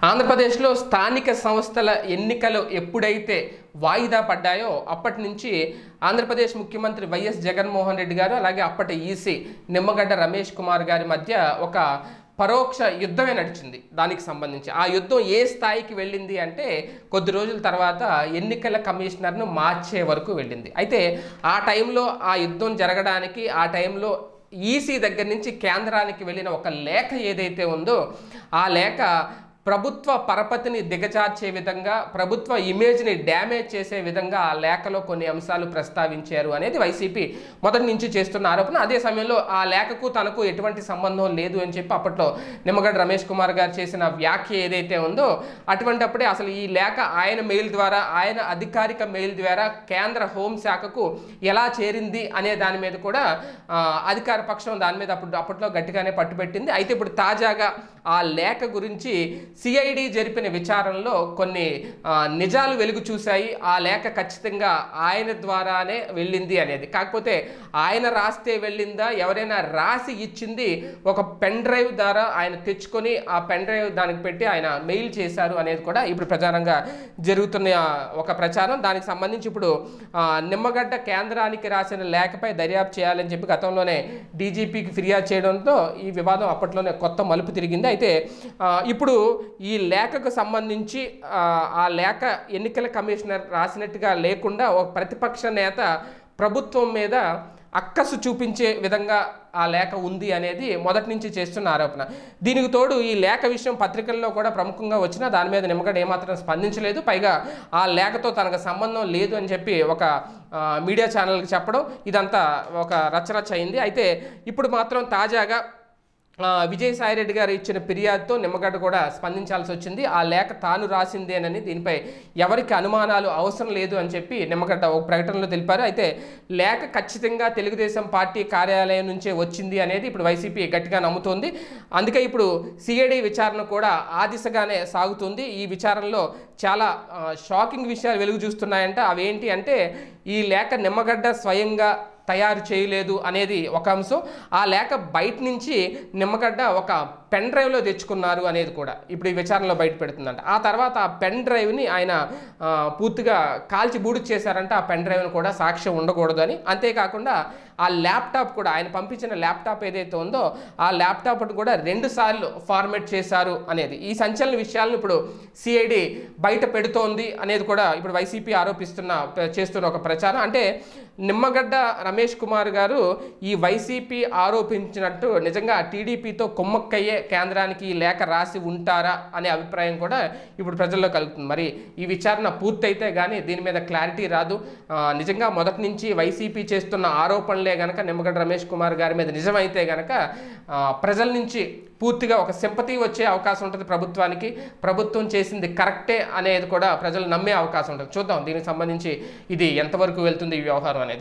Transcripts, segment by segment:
ఆంధ్రప్రదేశ్లో స్థానిక సంస్థల ఎన్నికలు ఎప్పుడైతే వాయిదా పడ్డాయో అప్పటి నుంచి ఆంధ్రప్రదేశ్ ముఖ్యమంత్రి వైఎస్ జగన్మోహన్ రెడ్డి గారు అలాగే అప్పటి ఈసీ నిమ్మగడ్డ రమేష్ కుమార్ గారి మధ్య ఒక పరోక్ష యుద్ధమే నడిచింది దానికి సంబంధించి ఆ యుద్ధం ఏ స్థాయికి వెళ్ళింది అంటే కొద్ది రోజుల తర్వాత ఎన్నికల కమిషనర్ను మార్చే వరకు వెళ్ళింది అయితే ఆ టైంలో ఆ యుద్ధం జరగడానికి ఆ టైంలో ఈసీ దగ్గర నుంచి కేంద్రానికి వెళ్ళిన ఒక లేఖ ఏదైతే ఉందో ఆ లేఖ ప్రభుత్వ పరపతిని దిగజార్చే విధంగా ప్రభుత్వ ఇమేజ్ని డ్యామేజ్ చేసే విధంగా ఆ లేఖలో కొన్ని అంశాలు ప్రస్తావించారు అనేది వైసీపీ మొదటి నుంచి చేస్తున్న ఆరోపణ అదే సమయంలో ఆ లేఖకు తనకు ఎటువంటి సంబంధం లేదు అని చెప్పి అప్పట్లో నిమ్మగడ్డ రమేష్ కుమార్ గారు చేసిన వ్యాఖ్య ఏదైతే ఉందో అటువంటప్పుడే అసలు ఈ లేఖ ఆయన మెయిల్ ద్వారా ఆయన అధికారిక మెయిల్ ద్వారా కేంద్ర హోంశాఖకు ఎలా చేరింది అనే దాని మీద కూడా ఆ, అధికార పక్షం దాని మీద అప్పుడు అప్పట్లో గట్టిగానే పట్టుబెట్టింది అయితే ఇప్పుడు తాజాగా ఆ లేఖ గురించి సిఐడి జరిపిన విచారణలో కొన్ని ఆ, నిజాలు వెలుగు చూశాయి ఆ లేఖ ఖచ్చితంగా ఆయన ద్వారానే వెళ్ళింది అనేది కాకపోతే ఆయన రాస్తే వెళ్ళిందా ఎవరైనా రాసి ఇచ్చింది ఒక పెన్ డ్రైవ్ ద్వారా ఆయన తెచ్చుకొని ఆ పెన్ డ్రైవ్ దానికి పెట్టి ఆయన మెయిల్ చేశారు అనేది కూడా ఇప్పుడు ప్రచారంగా జరుగుతున్న ఒక ప్రచారం దానికి సంబంధించి ఇప్పుడు ఆ, నిమ్మగడ్డ కేంద్రానికి రాసిన లేఖపై దర్యాప్తు చేయాలని చెప్పి గతంలోనే డీజీపీకి ఫిర్యాదు చేయడంతో ఈ వివాదం అప్పట్లోనే కొత్త మలుపు తిరిగింది అయితే ఆ, ఇప్పుడు ఈ లేఖకు సంబంధించి ఆ, ఆ లేఖ ఎన్నికల కమిషనర్ రాసినట్టుగా లేకుండా ఒక ప్రతిపక్ష నేత ప్రభుత్వం మీద అక్కసు చూపించే విధంగా ఆ లేఖ ఉంది అనేది మొదటి నుంచి చేస్తున్న ఆరోపణ దీనికి తోడు ఈ లేఖ విషయం పత్రికల్లో కూడా ప్రముఖంగా వచ్చినా దాని మీద నిమ్మగడ్డ ఏమాత్రం స్పందించలేదు పైగా ఆ లేఖతో తనకు సంబంధం లేదు అని చెప్పి ఒక ఆ, మీడియా ఛానల్కి చెప్పడం ఇదంతా ఒక రచ్చరచ్చ అయింది అయితే ఇప్పుడు మాత్రం తాజాగా ఆ, విజయసాయిరెడ్డి గారు ఇచ్చిన ఫిర్యాదుతో నిమ్మగడ్డ కూడా స్పందించాల్సి వచ్చింది ఆ లేఖ తాను రాసిందేనని దీనిపై ఎవరికి అనుమానాలు అవసరం లేదు అని చెప్పి నిమ్మగడ్డ ఒక ప్రకటనలో తెలిపారు అయితే లేఖ ఖచ్చితంగా తెలుగుదేశం పార్టీ కార్యాలయం నుంచే వచ్చింది అనేది ఇప్పుడు వైసీపీ గట్టిగా నమ్ముతోంది అందుకే ఇప్పుడు సిఐడి విచారణ కూడా ఆ దిశగానే సాగుతుంది ఈ విచారణలో చాలా ఆ, షాకింగ్ విషయాలు వెలుగు చూస్తున్నాయంట అవేంటి అంటే ఈ లేఖ నిమ్మగడ్డ స్వయంగా తయారు చేయలేదు అనేది ఒక అంశం ఆ లేఖ బయట నుంచి నిమ్మగడ్డ ఒక పెన్ డ్రైవ్లో తెచ్చుకున్నారు అనేది కూడా ఇప్పుడు ఈ విచారణలో బయట పెడుతుందంట ఆ తర్వాత ఆ పెన్ డ్రైవ్ని ఆయన ఆ, పూర్తిగా కాల్చి బూడి చేశారంటే ఆ పెన్ డ్రైవ్ని కూడా సాక్ష్యం ఉండకూడదు అని అంతేకాకుండా ఆ ల్యాప్టాప్ కూడా ఆయన పంపించిన ల్యాప్టాప్ ఏదైతే ఉందో ఆ ల్యాప్టాప్ కూడా రెండు సార్లు ఫార్మేట్ చేశారు అనేది ఈ సంచలన విషయాలను ఇప్పుడు సిఐడి బయట పెడుతోంది అనేది కూడా ఇప్పుడు వైసీపీ ఆరోపిస్తున్న చేస్తున్న ఒక ప్రచారం అంటే నిమ్మగడ్డ రమేష్ కుమార్ గారు ఈ వైసీపీ ఆరోపించినట్టు నిజంగా టీడీపీతో కుమ్మక్కయ్యే కేంద్రానికి ఈ లేఖ రాసి ఉంటారా అనే అభిప్రాయం కూడా ఇప్పుడు ప్రజల్లో కలుగుతుంది మరి ఈ విచారణ పూర్తయితే కానీ దీని మీద క్లారిటీ రాదు ఆ, నిజంగా మొదటి నుంచి వైసీపీ చేస్తున్న ఆరోపణలే గనక నిమ్మగడ్డ రమేష్ కుమార్ గారి మీద నిజమైతే గనక ఆ, ప్రజల నుంచి పూర్తిగా ఒక సింపతి వచ్చే అవకాశం ఉంటుంది ప్రభుత్వానికి ప్రభుత్వం చేసింది కరెక్టే అనేది కూడా ప్రజలు నమ్మే అవకాశం ఉంటుంది చూద్దాం దీనికి సంబంధించి ఇది ఎంతవరకు వెళ్తుంది ఈ వ్యవహారం అనేది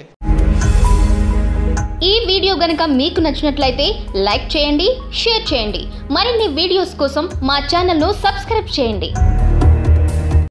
ఈ వీడియో గనుక మీకు నచ్చినట్లయితే లైక్ చేయండి షేర్ చేయండి మరిన్ని వీడియోస్ కోసం మా ఛానల్ను సబ్స్క్రైబ్ చేయండి